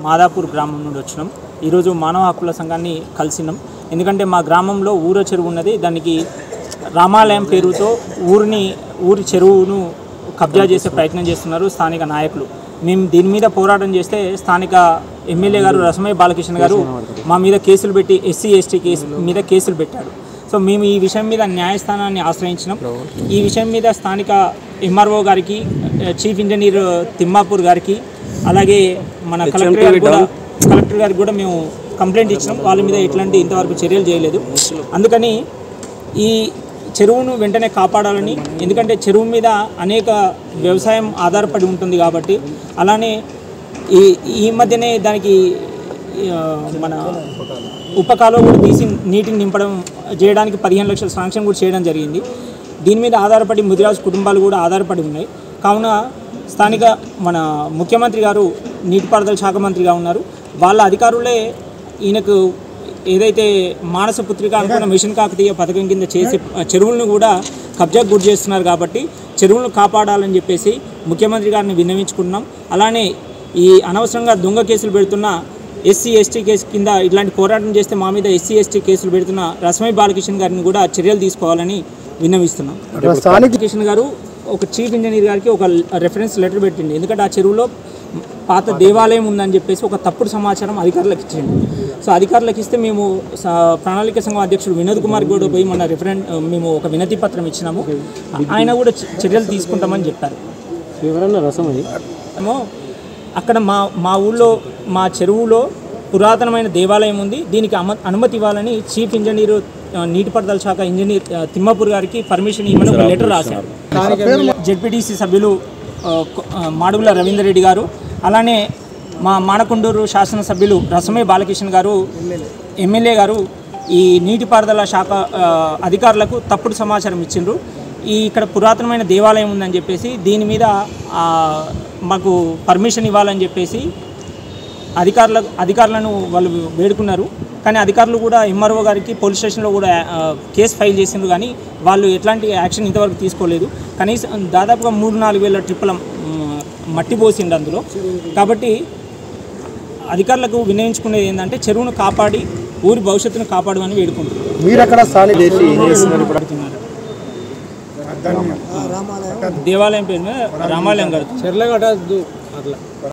మాదాపూర్ గ్రామం నుండి వచ్చినాం ఈరోజు మానవ హక్కుల సంఘాన్ని కలిసినాం ఎందుకంటే మా గ్రామంలో ఊర చెరువు ఉన్నది దానికి రామాలయం పేరుతో ఊరిని ఊరి చెరువును కబ్జా చేసే ప్రయత్నం చేస్తున్నారు స్థానిక నాయకులు మేము దీని మీద పోరాటం చేస్తే స్థానిక ఎమ్మెల్యే గారు రసమయ్య బాలకృష్ణ గారు మా మీద కేసులు పెట్టి ఎస్సీ ఎస్టీ కేసు మీద కేసులు పెట్టాడు సో మేము ఈ విషయం మీద న్యాయస్థానాన్ని ఆశ్రయించినాం ఈ విషయం మీద స్థానిక ఎంఆర్ఓ గారికి చీఫ్ ఇంజనీర్ తిమ్మాపూర్ గారికి అలాగే మన కలెక్టర్ గారికి కూడా కలెక్టర్ గారికి కూడా మేము కంప్లైంట్ ఇచ్చినాం వాళ్ళ మీద ఎట్లాంటి ఇంతవరకు చర్యలు చేయలేదు అందుకని ఈ చెరువును వెంటనే కాపాడాలని ఎందుకంటే చెరువు మీద అనేక వ్యవసాయం ఆధారపడి ఉంటుంది కాబట్టి అలానే ఈ ఈ మధ్యనే దానికి ఆ, మన ఉపకాలో కూడా తీసి నీటిని నింపడం చేయడానికి పదిహేను లక్షల శాంక్షన్ కూడా చేయడం జరిగింది దీని మీద ఆధారపడి ముదిరాజు కుటుంబాలు కూడా ఆధారపడి ఉన్నాయి కావున స్థానిక మన ముఖ్యమంత్రి గారు నీటిపారుదల శాఖ మంత్రిగా ఉన్నారు వాళ్ళ అధికారులే ఈయనకు ఏదైతే మానస పుత్రిక అనుకున్న మిషన్ కాకతీయ పథకం కింద చేసే చెరువులను కూడా కబ్జాకు గురి చేస్తున్నారు కాబట్టి చెరువులను కాపాడాలని చెప్పేసి ముఖ్యమంత్రి గారిని విన్నవించుకుంటున్నాం అలానే ఈ అనవసరంగా దొంగ కేసులు పెడుతున్న ఎస్సీ ఎస్టీ కేసు కింద ఇట్లాంటి పోరాటం చేస్తే మా మీద ఎస్సీ ఎస్టీ కేసులు పెడుతున్న రసమై బాలకృష్ణ గారిని కూడా చర్యలు తీసుకోవాలని విన్నవిస్తున్నాం బాలకృష్ణ గారు ఒక చీఫ్ ఇంజనీర్ గారికి ఒక రెఫరెన్స్ లెటర్ పెట్టింది ఎందుకంటే ఆ చెరువులో పాత దేవాలయం ఉందని చెప్పేసి ఒక తప్పుడు సమాచారం అధికారులకు ఇచ్చింది సో అధికారులకు ఇస్తే మేము స- ప్రణాళిక సంఘం అధ్యక్షుడు వినోద్ కుమార్ కూడా పోయి మన రిఫరెంట్ మేము ఒక వినతి పత్రం ఇచ్చినాము ఆయన కూడా చ- చర్యలు తీసుకుంటామని చెప్పారు ఎవరన్నా రసం అది ఏమో అక్కడ మా మా ఊళ్ళో మా చెరువులో పురాతనమైన దేవాలయం ఉంది దీనికి అమ అనుమతి ఇవ్వాలని చీఫ్ ఇంజనీర్ ఆ, నీటిపారుదల శాఖ ఇంజనీర్ ఆ, తిమ్మాపూర్ గారికి పర్మిషన్ ఇవ్వమని ఒక లెటర్ రాశారు జెడ్పీటీసీ సభ్యులు ఆ, కొ- ఆ, మాడుగుల రవీందర్ రెడ్డి గారు అలానే మా మానకొండూరు శాసనసభ్యులు రసమే బాలకృష్ణ గారు ఎమ్మెల్యే గారు ఈ నీటిపారుదల శాఖ ఆ, అధికారులకు తప్పుడు సమాచారం ఇచ్చిండ్రు ఈ ఇక్కడ పురాతనమైన దేవాలయం ఉందని చెప్పేసి దీని మీద ఆ, మాకు పర్మిషన్ ఇవ్వాలని చెప్పేసి అధికారుల అధికారులను వాళ్ళు వేడుకున్నారు కానీ అధికారులు కూడా ఎంఆర్ఓ గారికి పోలీస్ స్టేషన్లో కూడా ఆ, కేసు ఫైల్ చేసిండ్రు కానీ వాళ్ళు ఎట్లాంటి యాక్షన్ ఇంతవరకు తీసుకోలేదు కనీసం దాదాపుగా మూడు నాలుగు వేల ట్రిప్పుల మ్, మట్టి పోసిండు అందులో కాబట్టి అధికారులకు వినియోగించుకునేది ఏంటంటే చెరువును కాపాడి ఊరి భవిష్యత్తును కాపాడమని వేడుకుంటున్నారు మీరు అక్కడ స్థానిక పడుతున్నారు దేవాలయం పేరు మీద రామాలయం కడుతుంది చెర్ల కట్టద్దు అట్లా